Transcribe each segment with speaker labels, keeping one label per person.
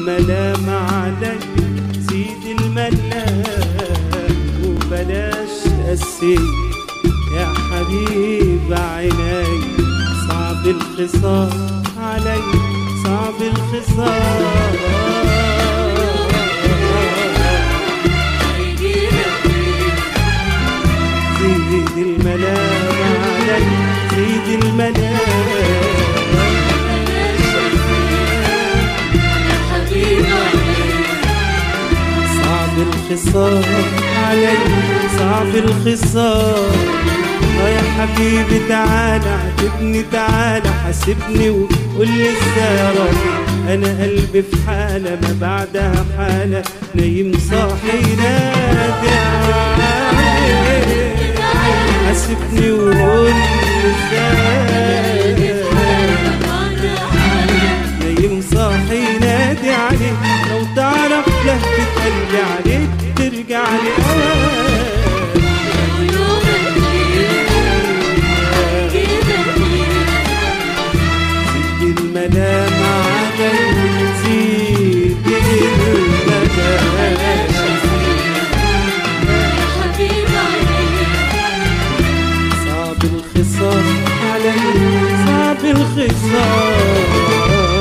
Speaker 1: الملام عليك زيد الملام وبلاش قسي يا حبيب عيني صعب الخصام علي صعب الخصام زيد الملام علي زيد الملام صعب الخصام علي صعب الخصام آه يا حبيبي تعالى عاتبني تعالى حاسبني وقول لي ازاي يا راجل انا قلبي في حاله ما بعدها حاله نايم صاحي نادي عليك حاسبني وقول لي ازاي نايم صاحي نادي عليك لو تعرف لهفة قلبي عليك ترجع لي أوان زيد الملام علي زيد الملام صعب الخصام علي صعب الخصام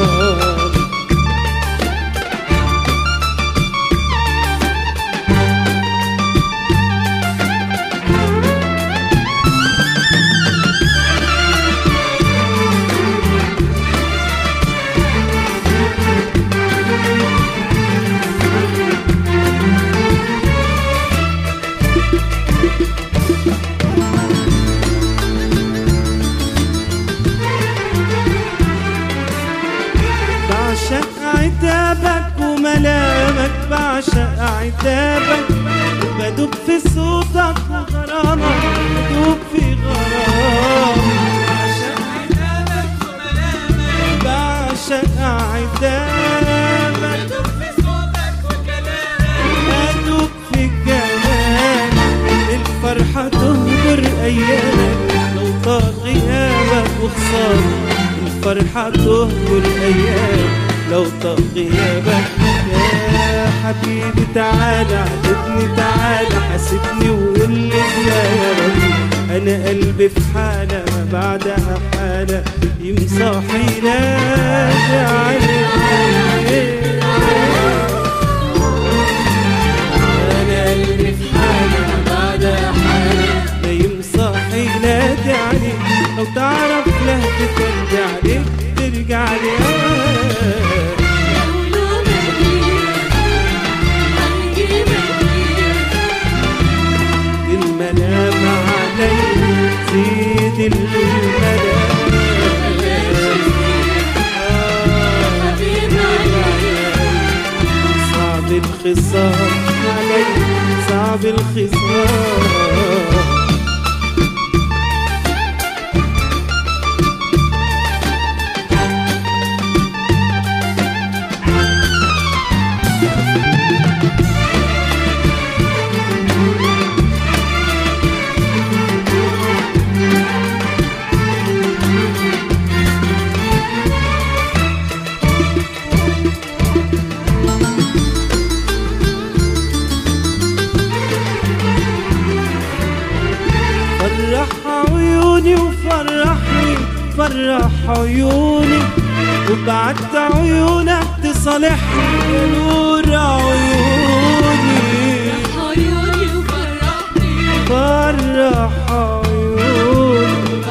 Speaker 1: بعشق عتابك وملامك بعشق عتابك وبدوب في صوتك وغرامك بدوب في غرامك بعشق عتابك بدوب في كلامك الفرحة تهجر أيامك لو طال غيابك وخسارة الفرحة تهجر أيامك لو طال غيابك يا حبيبي تعالى عاتبني تعالى حاسبني وقول لي ازاي يا ربي انا قلبي في حالة ما بعدها حالة يمصاحي نادي عليك انا قلبي في حالة بعدها حالة نايم صاحي نادي عليك لو تعرف لهفة قلبي عليك ترجع لي المنام علي زيد المنام صعب الخصام علي صعب الخصام فرح عيوني وفرحني فرح عيوني وبعدت عيونك تصالحني يا نور عيوني فرح عيوني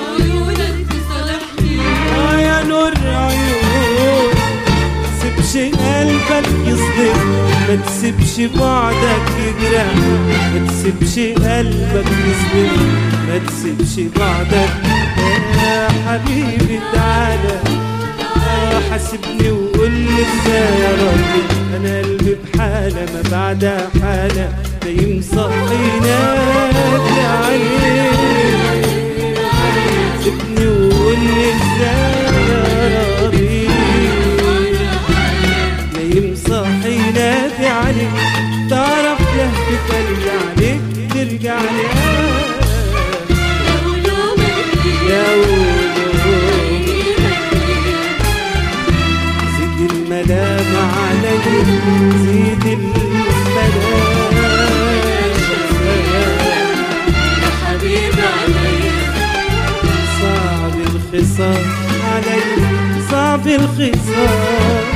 Speaker 1: آه يا نور عيوني سيبش قلبك يصدم ما تسيبش بعدك يجرح ما تسيبش قلبك يصدم ما تسيبش بعدك يا حبيبي تعالى آه حاسبني وقول لي ازاي يا ربي انا قلبي بحاله ما بعدها حاله نايم صاحي نادي عليك سيبني وقول لي ازاي يا ربي نايم صاحي نادي عليك تعرف لهفة قلبي عليك ترجع لي يا ولو زيد الملام علي زيد الملام
Speaker 2: يا حبيبي علي
Speaker 1: صعب الخصام علي صعب الخصام